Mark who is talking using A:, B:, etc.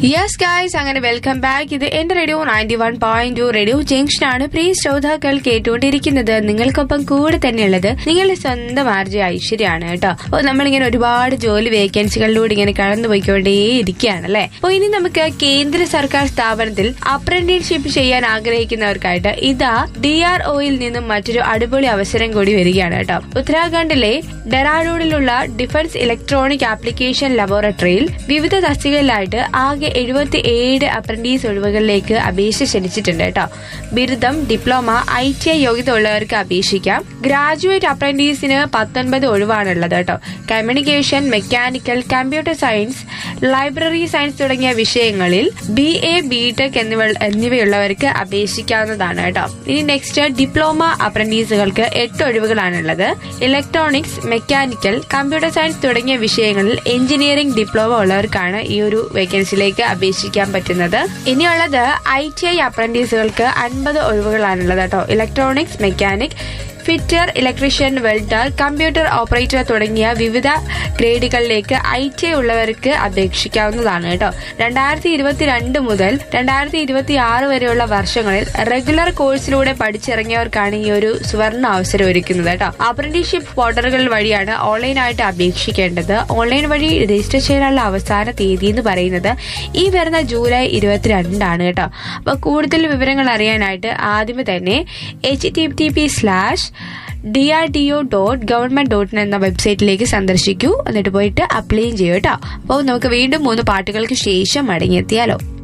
A: yes guys അങ്ങനെ welcome back ഇത് എന്റെ radio ninety one point two radio junction ആണ് പ്രിയ ശ്രോതാക്കൾ കേട്ടുകൊണ്ടിരിക്കുന്നത് നിങ്ങൾക്കൊപ്പം കൂടെ തന്നെയുള്ളത് നിങ്ങളുടെ സ്വന്തം ആർജി ഐശ്വര്യാണ് കേട്ടോ അപ്പോൾ നമ്മളിങ്ങനെ ഒരുപാട് ജോലി വേക്കൻസികളിലൂടെ ഇങ്ങനെ കടന്നു പോയിക്കൊണ്ടേ ഇരിക്കുകയാണ് അല്ലെ അപ്പോൾ ഇനി നമുക്ക് കേന്ദ്ര സർക്കാർ സ്ഥാപനത്തിൽ അപ്രന്റീസ്ഷിപ്പ് ചെയ്യാൻ ആഗ്രഹിക്കുന്നവർക്കായിട്ട് ഇതാ ഡി ആർ ഒയിൽ നിന്നും മറ്റൊരു അടിപൊളി അവസരം കൂടി വരികയാണ് കേട്ടോ ഉത്തരാഖണ്ഡിലെ ഡെറാഡൂണിലുള്ള ഡിഫൻസ് ഇലക്ട്രോണിക് ആപ്ലിക്കേഷൻ ലബോറട്ടറിയിൽ വിവിധ തസ്തികകളിലായിട്ട് ആകെ എഴുപത്തി ഏഴ് അപ്രന്റീസ് ഒഴിവുകളിലേക്ക് അപേക്ഷ ക്ഷണിച്ചിട്ടുണ്ട് കേട്ടോ ബിരുദം ഡിപ്ലോമ ഐ ടി ഐ യോഗ്യത ഉള്ളവർക്ക് അപേക്ഷിക്കാം ഗ്രാജുവേറ്റ് അപ്രന്റീസിന് പത്തൊൻപത് ഒഴിവാണുള്ളത് കേട്ടോ communication mechanical computer science library science തുടങ്ങിയ വിഷയങ്ങളിൽ ബി എ ബി ടെക് എന്നിവ എന്നിവയുള്ളവർക്ക് അപേക്ഷിക്കാവുന്നതാണ് കേട്ടോ ഇനി നെക്സ്റ്റ് ഡിപ്ലോമ അപ്രന്റീസുകൾക്ക് എട്ട് ഒഴിവുകളാണുള്ളത് ഇലക്ട്രോണിക്സ് മെക്കാനിക്കൽ കമ്പ്യൂട്ടർ സയൻസ് തുടങ്ങിയ വിഷയങ്ങളിൽ എഞ്ചിനീയറിംഗ് ഡിപ്ലോമ ഉള്ളവർക്കാണ് ഈ ഒരു വേക്കൻസിയിലേക്ക് അപേക്ഷിക്കാൻ പറ്റുന്നത് ഇനിയുള്ളത് ഐ ടി ഐ അപ്രന്റീസുകൾക്ക് അൻപത് ഒഴിവുകളാണുള്ളത് കേട്ടോ electronics mechanic fitter electrician welder computer operator തുടങ്ങിയ വിവിധ ഗ്രേഡുകളിലേക്ക് ഐ ടി ഐ ഉള്ളവർക്ക് അപേക്ഷിക്കാവുന്നതാണ് കേട്ടോ രണ്ടായിരത്തി ഇരുപത്തിരണ്ട് മുതൽ രണ്ടായിരത്തി ഇരുപത്തി ആറ് വരെയുള്ള വർഷങ്ങളിൽ റെഗുലർ കോഴ്സിലൂടെ പഠിച്ചിറങ്ങിയവർക്കാണ് ഈ ഒരു സുവർണ അവസരം ഒരുക്കുന്നത് കേട്ടോ അപ്രന്റീസ്ഷിപ്പ് പോർട്ടലുകൾ വഴിയാണ് ഓൺലൈനായിട്ട് അപേക്ഷിക്കേണ്ടത് ഓൺലൈൻ വഴി രജിസ്റ്റർ ചെയ്യാനുള്ള അവസാന തീയതി എന്ന് പറയുന്നത് ഈ വരുന്ന ജൂലൈ ഇരുപത്തിരണ്ടാണ് കേട്ടോ അപ്പൊ കൂടുതൽ വിവരങ്ങൾ അറിയാനായിട്ട് ആദ്യമേ തന്നെ H T T P slash D R D O dot government dot എന്ന വെബ്സൈറ്റിലേക്ക് സന്ദർശിക്കൂ എന്നിട്ട് പോയിട്ട് അപ്ലൈ ചെയ്യൂ കേട്ടോ അപ്പോൾ നമുക്ക് വീണ്ടും മൂന്ന് പാട്ടുകൾക്ക് ശേഷം മടങ്ങിയെത്തിയാലോ